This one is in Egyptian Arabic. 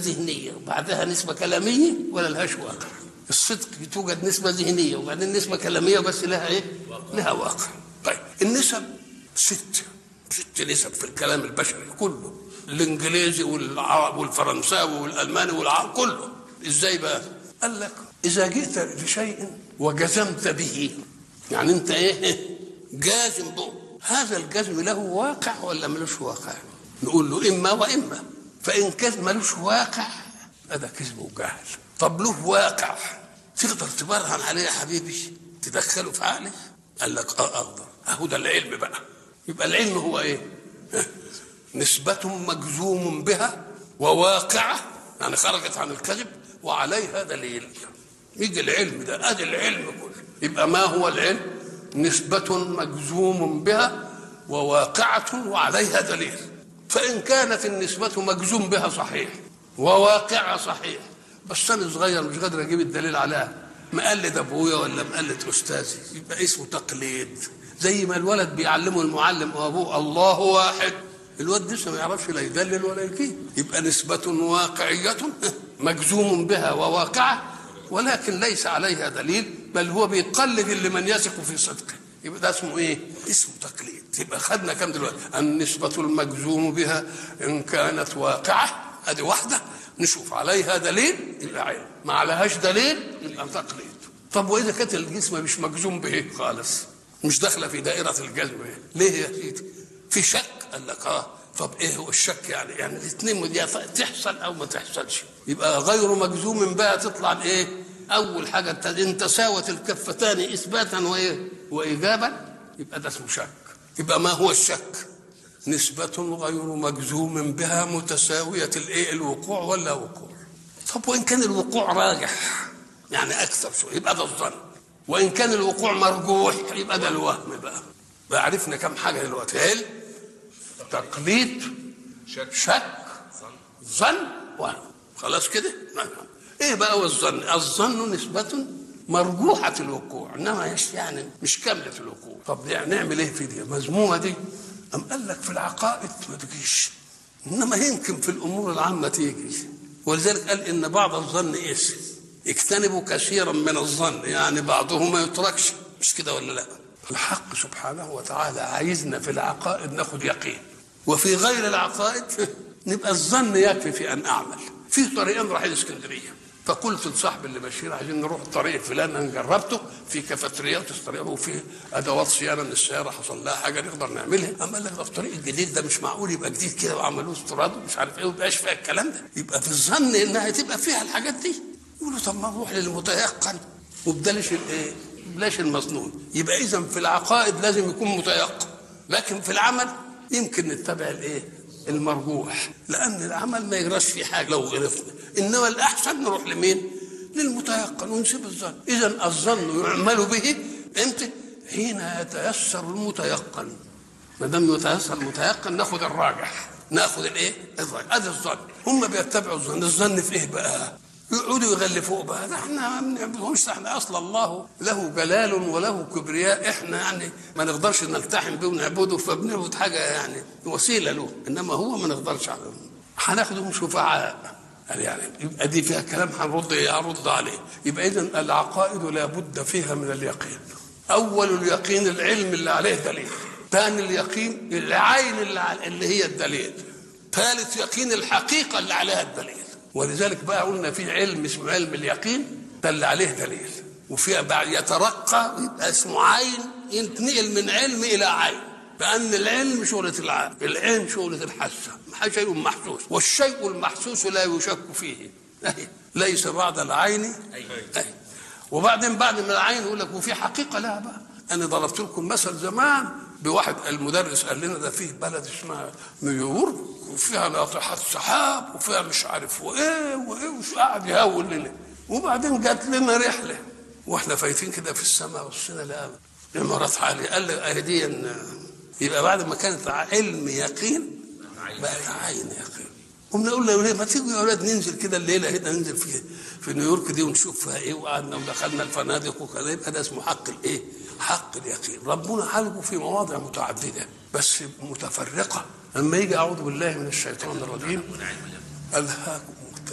ذهنيه وبعدها نسبه كلاميه ولا لهاش واقع الصدق توجد نسبه ذهنيه وبعدين نسبه كلاميه بس لها ايه لها واقع طيب النسب ست ست نسب في الكلام البشري كله الانجليزي والعرب والفرنساوي والالماني والعرب كله ازاي بقى قال لك اذا جئت لشيء وجزمت به يعني انت ايه جازم به هذا الجزم له واقع ولا ملوش واقع نقول له اما واما فان كان ملوش واقع هذا كذب وجهل طب له واقع تقدر تبرهن عليه يا حبيبي تدخله في عقلك قال لك اه اقدر اهو ده العلم بقى يبقى العلم هو ايه نسبة مجزوم بها وواقعة يعني خرجت عن الكذب وعليها دليل يجي العلم ده ادي العلم كله يبقى ما هو العلم نسبة مجزوم بها وواقعة وعليها دليل فإن كانت النسبة مجزوم بها صحيح وواقعة صحيح بس أنا صغير مش قادر أجيب الدليل عليها مقلد أبويا ولا مقلد أستاذي يبقى اسمه تقليد زي ما الولد بيعلمه المعلم وأبوه الله واحد الواد لسه ما يعرفش لا يدلل ولا يكيد يبقى نسبة واقعية مجزوم بها وواقعة ولكن ليس عليها دليل بل هو بيقلد اللي من يثق في صدقه يبقى ده اسمه ايه؟ اسمه تقليد يبقى خدنا كام دلوقتي؟ النسبة المجزوم بها إن كانت واقعة ادي واحدة نشوف عليها دليل يبقى علم ما عليهاش دليل يبقى تقليد طب واذا كانت الجسم مش مجزوم به خالص مش داخله في دائره الجزم ليه يا سيدي؟ في شك قال لك اه طب ايه هو الشك يعني يعني الاثنين دي تحصل او ما تحصلش يبقى غير مجزوم بها تطلع ايه اول حاجه ان تساوت الكفتان اثباتا وايه وايجابا يبقى ده اسمه شك يبقى ما هو الشك نسبة غير مجزوم بها متساوية الايه الوقوع ولا وقوع طب وإن كان الوقوع راجح يعني أكثر شوية يبقى ده الظن وإن كان الوقوع مرجوح يبقى ده الوهم بقى بقى عرفنا كم حاجة دلوقتي علم تقليد شك شك ظن وهم خلاص كده ايه بقى هو الظن الظن نسبة مرجوحة الوقوع انما مش يعني مش كاملة الوقوع طب يعني نعمل ايه في دي مذمومة دي أم قال لك في العقائد ما تجيش انما يمكن في الامور العامة تيجي ولذلك قال ان بعض الظن اسم اجتنبوا كثيرا من الظن يعني بعضه ما يتركش مش كده ولا لا الحق سبحانه وتعالى عايزنا في العقائد ناخد يقين وفي غير العقائد نبقى الظن يكفي في ان اعمل في طريقين رايحين اسكندريه فقلت لصاحبي اللي بشير عايزين نروح الطريق فلان انا جربته في كافيتريات الطريق وفي ادوات صيانه من السياره حصل لها حاجه نقدر نعملها اما قال لك ده الطريق الجديد ده مش معقول يبقى جديد كده وعملوه استيراد ومش عارف ايه ومبقاش فيها الكلام ده يبقى في الظن انها تبقى فيها الحاجات دي يقولوا طب ما نروح للمتيقن وبلاش الايه بلاش المظنون يبقى اذا في العقائد لازم يكون متيقن لكن في العمل يمكن نتبع الايه المرجوح لان العمل ما يجراش فيه حاجه لو غلطنا انما الاحسن نروح لمين للمتيقن ونسيب الظن اذا الظن يعمل به امتى حين يتيسر المتيقن ما دام يتيسر المتيقن ناخد الراجح ناخد الايه الراجح ادي الظن هم بيتبعوا الظن الظن في ايه بقى يقعدوا يغلفوه بقى ده احنا ما بنعبدهمش احنا اصلا الله له جلال وله كبرياء احنا يعني ما نقدرش نلتحم به ونعبده فبنعبد حاجه يعني وسيله له انما هو ما نقدرش عليه هناخدهم شفعاء يعني يبقى دي فيها كلام هنرد هرد عليه يبقى اذا العقائد لابد فيها من اليقين اول اليقين العلم اللي عليه دليل ثاني اليقين العين اللي, على اللي هي الدليل ثالث يقين الحقيقه اللي عليها الدليل ولذلك بقى قلنا في علم اسمه علم اليقين ده اللي عليه دليل وفيها بعد يترقى يبقى اسمه عين ينتقل من علم الى عين لان العلم شغله العين العلم شغله الحاسه شيء محسوس والشيء المحسوس لا يشك فيه ليس بعد العين أي. وبعدين بعد من العين يقول لك وفي حقيقه لها بقى انا ضربت لكم مثل زمان بواحد المدرس قال لنا ده فيه بلد اسمها نيويورك وفيها ناطحات سحاب وفيها مش عارف وايه وايه وش قاعد يهول لنا وبعدين جات لنا رحله واحنا فايتين كده في السماء بصينا لقى عمارات عاليه قال لي اهي دي يبقى بعد ما كانت علم يقين بقت عين يقين قمنا قلنا ليه ما تيجوا يا اولاد ننزل كده الليله هنا ننزل في في نيويورك دي ونشوف فيها ايه وقعدنا ودخلنا الفنادق وكذا يبقى ده اسمه حق الايه؟ حق اليقين ربنا حلقه في مواضع متعدده بس متفرقه لما يجي اعوذ بالله من الشيطان الرجيم الهاكم